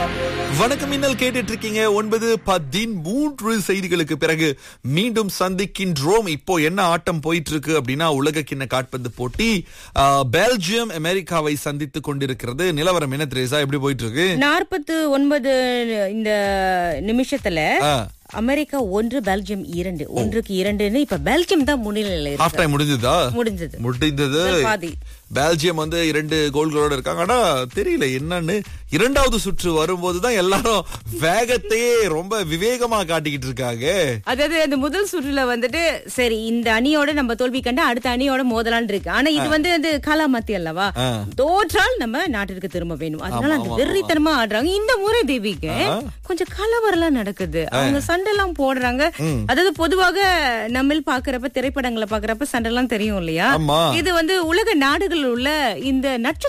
வணக்கம் இன்னல் கேட்டுட்டு இருக்கீங்க ஒன்பது பதிமூன்று செய்திகளுக்கு பிறகு மீண்டும் சந்திக்கின்றோம் இப்போ என்ன ஆட்டம் போயிட்டு இருக்கு அப்படின்னா உலக கிண்ண காட்பந்து போட்டி ஆ, பெல்ஜியம் அமெரிக்காவை சந்தித்துக் கொண்டிருக்கிறது நிலவரம் என்ன திரேசா எப்படி போயிட்டு இருக்கு நாற்பத்து ஒன்பது இந்த நிமிஷத்துல ஆ. அமெரிக்கா ஒன்று பெல்ஜியம் இரண்டு ஒன்றுக்கு இரண்டுன்னு இப்ப பெல்ஜியம் தான் முன்னிலையில ஹாஃப் இருக்கு டைம் முடிஞ்சதா முடிஞ்சது முடிந்தது பாதி. பெல்ஜியம் வந்து இரண்டு கோல்களோட இருக்காங்க ஆனா தெரியல என்னன்னு இரண்டாவது சுற்று வரும்போது தான் எல்லாரும் வேகத்தையே ரொம்ப விவேகமா காட்டிக்கிட்டு இருக்காங்க அதாவது அந்த முதல் சுற்றுல வந்துட்டு சரி இந்த அணியோட நம்ம தோல்வி கண்டு அடுத்த அணியோட மோதலான் இருக்கு ஆனா இது வந்து அது காலாமத்தி அல்லவா ஆ. தோற்றால் நம்ம நாட்டிற்கு திரும்ப வேணும் அதனால அந்த வெறித்தனமா ஆடுறாங்க இந்த முறை தேவிக்கு கொஞ்சம் கலவரெல்லாம் நடக்குது அவங்க சண்டை எல்லாம் போடுறாங்க அதாவது பொதுவாக நம்ம பாக்குறப்ப திரைப்படங்களை பாக்குறப்ப சண்டை எல்லாம் தெரியும் இல்லையா ஆமா. இது வந்து உலக நாடுகளில் உள்ள இந்த நட்சத்திர